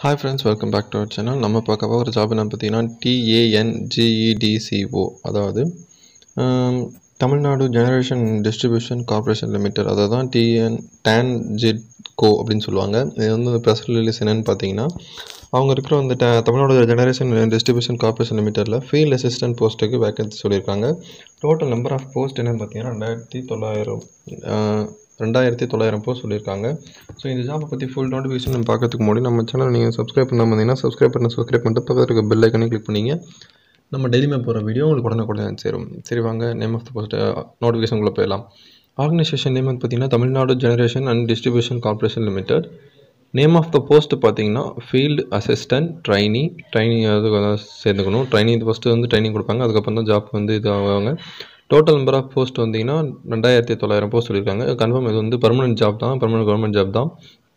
hi friends welcome back to our channel நம்ம பார்க்க போகிற ஜாப் என்ன பார்த்தீங்கன்னா டிஏஎன்ஜிஇடிசிஓ அதாவது ஆம், Tamil Nadu generation distribution corporation limited அதை தான் டிஎன் டேன் ஜிட் கோ அப்படின்னு சொல்லுவாங்க இது வந்து ப்ரெஸ் ரிலீஸ் என்னன்னு பார்த்தீங்கன்னா அவங்க இருக்கிற அந்த ட தமிழ்நாடு ஜெனரேஷன் டிஸ்ட்ரிபியூஷன் கார்ப்பரேஷன் லிமிட்டடில் ஃபீல்ட் அசிஸ்டன்ட் போஸ்ட்டுக்கு வேகன்சி சொல்லியிருக்காங்க டோட்டல் நம்பர் ஆஃப் போஸ்ட் என்னன்னு பார்த்தீங்கன்னா ரெண்டாயிரத்தி தொள்ளாயிரம் ஆஹ், ரெண்டாயிரத்தி தொள்ளாயிரம் போஸ்ட் சொல்லியிருக்காங்க ஸோ இந்த ஜாப்பை பற்றி ஃபுல் நோட்டிஃபிகேஷன் நம்ம பார்க்கறதுக்கு முன்னாடி நம்ம சேனல் நீங்கள் சப்ஸ்கிரைப் பண்ணாமல் இருந்தீங்கன்னா சப்ஸ்கிரைப் பண்ண சப்ஸ்கிரைப் பண்ணிட்டு பக்கத்தில் இருக்க பெல் ஐக்கனே கிளிக் பண்ணிங்க நம்ம டெய்லியுமே போகிற வீடியோ உங்களுக்கு உடனே சேரும் சரி வாங்க நேம் ஆஃப் த போஸ்ட் நோட்டிஃபிகேஷனுக்குள்ளே போயிடலாம் ஆர்கனைசேஷன் நேம் வந்து பார்த்தீங்கன்னா Tamil Nadu generation and distribution corporation limited name of the post பார்த்தீங்கன்னா ஃபீல்டு அசிஸ்டன்ட் ட்ரைனி ட்ரைனி அது சேர்ந்துக்கணும் ட்ரைனிங் ஃபஸ்ட்டு வந்து ட்ரைனிங் கொடுப்பாங்க அதுக்கப்புறம் தான் ஜாப் வந்து இது ஆவாங்க டோட்டல் நம்பர் ஆஃப் போஸ்ட் வந்தீங்கன்னா ரெண்டாயிரத்தி தொள்ளாயிரம் போஸ்ட் சொல்லியிருக்காங்க கன்ஃபார்ம் இது வந்து பர்மனெண்ட் ஜாப் தான் பர்மனெண்ட் கவர்மெண்ட் ஜாப் தான்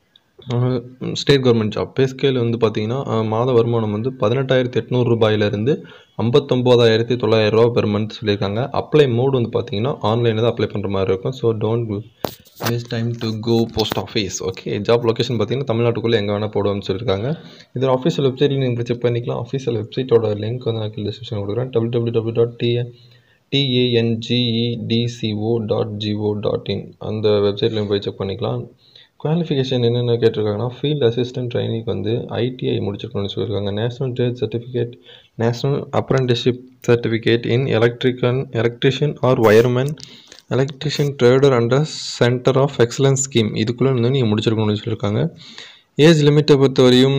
state government job pay scale வந்து பார்த்தீங்கன்னா அஹ், மாத வருமானம் வந்து பதினெட்டாயிரத்தி எட்நூறு ரூபாயிலிருந்து ஐம்பத்தொம்போதாயிரத்தி தொள்ளாயிரம் ரூபா பெர் மந்த் சொல்லியிருக்காங்க அப்ளை மோட் வந்து பார்த்தீங்கன்னா ஆன்லைனில் தான் அப்ளை பண்ணுற மாதிரி இருக்கும் so don't waste time to go post office okay job location பார்த்தீங்கன்னா தமிழ்நாட்டுக்குள்ளே எங்கே வேணால் போடுவோம்னு சொல்லியிருக்காங்க இதில் ஆஃபீஷியல் வெப்சைட் நீங்கள் செக் பண்ணிக்கலாம் ஆஃபீஷியல் வெப்சைட்டோட லிங்க் வந்து நான் கீழே டிஸ்கிரிப்ஷன் கொடுக்குறேன் W W W dot TN TANGEDCO dot G O dot in அந்த வெப்சைட்லையும் போய் செக் பண்ணிக்கலாம் குவாலிஃபிகேஷன் என்னென்ன கேட்டிருக்காங்கன்னா ஃபீல்ட் அசிஸ்டன்ட் ட்ரைனிங் வந்து ஐடிஐ முடிச்சிருக்கணும்னு சொல்லியிருக்காங்க national trade certificate national apprenticeship certificate in electrician electrician or wireman electrician trader under centre of excellence scheme இதுக்குள்ளே வந்து நீங்கள் முடிச்சிருக்கணும்னு சொல்லியிருக்காங்க ஏஜ் லிமிட்டை பொறுத்தவரையும்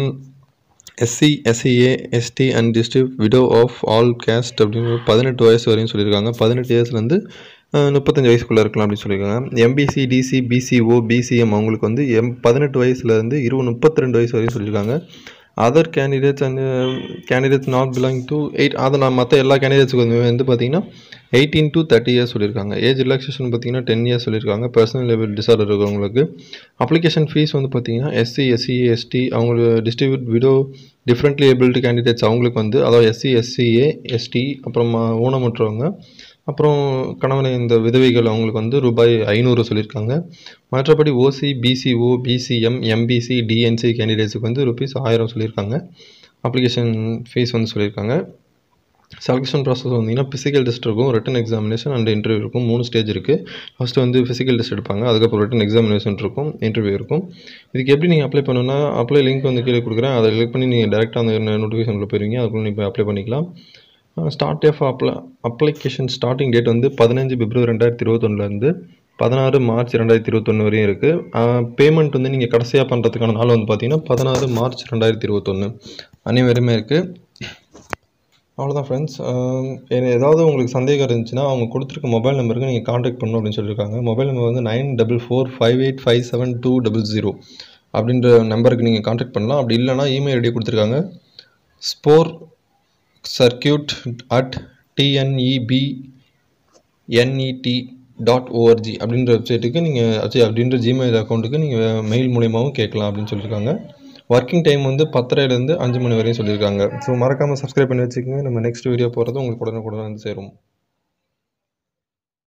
SC SCA ST and destitute widow of all caste அப்படின்னு பதினெட்டு வயசு வரையும் சொல்லியிருக்காங்க பதினெட்டு வயசுலேருந்து முப்பத்தஞ்சு வயசுக்குள்ளே இருக்கலாம் அப்படின்னு சொல்லியிருக்காங்க எம்பிசி டிசி பிசிஓ பிசிஎம் அவங்களுக்கு வந்து எம் பதினெட்டு வயசுலேருந்து இருபது முப்பத்தி ரெண்டு வயசு வரையும் சொல்லியிருக்காங்க other candidates and candidates not belong to aid அதை நான் மற்ற எல்லா கேண்டிடேட்ஸுக்கு வந்து வந்து பார்த்தீங்கன்னா எயிட்டீன் டு தேர்ட்டி இயர்ஸ் சொல்லியிருக்காங்க ஏஜ் ரிலாக்ஸேஷன் பார்த்தீங்கன்னா டென் இயர்ஸ் சொல்லியிருக்காங்க பர்சனல் லெவல் டிசார்டர் இருக்கிறவங்களுக்கு அப்ளிகேஷன் ஃபீஸ் வந்து பார்த்தீங்கன்னா எஸ்சி எஸ்சி எஸ்டி அவங்களுக்கு destitute widow differently abled candidates அவங்களுக்கு வந்து அதாவது எஸ்சி எஸ்சிஏ எஸ்டி அப்புறம் ஊனமுற்றவங்க அப்புறம் கணவனை இந்த விதவைகள் அவங்களுக்கு வந்து ரூபாய் ஐநூறு சொல்லியிருக்காங்க மற்றபடி OC BCO BCM MBC DNC கேண்டிடேட்ஸுக்கு வந்து ருபீஸ் ஆயிரம் சொல்லியிருக்காங்க அப்ளிகேஷன் ஃபீஸ் வந்து சொல்லியிருக்காங்க செலெக்ஷன் ப்ராசஸ் வந்தீங்கன்னா ஃபிசிக்கல் டெஸ்ட் இருக்கும் ரிட்டன் எக்ஸாமினேஷன் அண்ட் இன்டர்வியூ இருக்கும் மூணு ஸ்டேஜ் இருக்குது ஃபஸ்ட்டு வந்து ஃபிசிக்கல் டெஸ்ட் எடுப்பாங்க அதுக்கப்புறம் ரிட்டன் எக்ஸாமினேஷன் இருக்கும் இன்டர்வியூ இருக்கும் இதுக்கு எப்படி நீங்கள் அப்ளை பண்ணணும்னா அப்ளை லிங்க் வந்து கீழே கொடுக்குறேன் அதை கிளிக் பண்ணி நீங்கள் டேரெக்டாக அந்த நோட்டிஃபிகேஷனில் போயிருவீங்க அதுக்குள்ள நீங்கள் அப்ளை பண்ணிக்கலாம் start of apply application starting date வந்து பதினஞ்சு பிப்ரவரி ரெண்டாயிரத்தி இருபத்தொன்னுலேருந்து பதினாறு மார்ச் ரெண்டாயிரத்தி இருபத்தொன்று வரையும் இருக்குது பேமெண்ட் வந்து நீங்கள் கடைசியாக பண்ணுறதுக்கான நாள் வந்து பார்த்தீங்கன்னா பதினாறு மார்ச் ரெண்டாயிரத்தி இருபத்தொன்று அனைவருமே இருக்குது அவ்வளோதான் ஃப்ரெண்ட்ஸ் ஏதாவது உங்களுக்கு சந்தேகம் இருந்துச்சுன்னா அவங்க கொடுத்துருக்க மொபைல் நம்பருக்கு நீங்கள் காண்டாக்ட் பண்ணணும் அப்படின்னு சொல்லியிருக்காங்க மொபைல் நம்பர் வந்து nine double four five eight five seven two double zero அப்படின்ற நம்பருக்கு நீங்கள் காண்டாக்ட் பண்ணலாம் அப்படி இல்லைனா இமெயில் ஐடி கொடுத்துருக்காங்க ஸ்போர் circuit at TNEB N E T dot O R G அப்படின்ற வெப்சைட்டுக்கு நீங்கள் அச்சு அப்படின்ற ஜிமெயில் அக்கௌண்ட்டுக்கு நீங்கள் மெயில் மூலியமாகவும் கேட்கலாம் அப்படின்னு சொல்லியிருக்காங்க ஒர்க்கிங் டைம் வந்து பத்தரைலேருந்து அஞ்சு மணி வரையும் சொல்லியிருக்காங்க ஸோ மறக்காமல் சப்ஸ்கிரைப் பண்ணி வச்சுக்கோங்க நம்ம நெக்ஸ்ட் வீடியோ போகிறது உங்களுக்கு உடனே வந்து சேரும்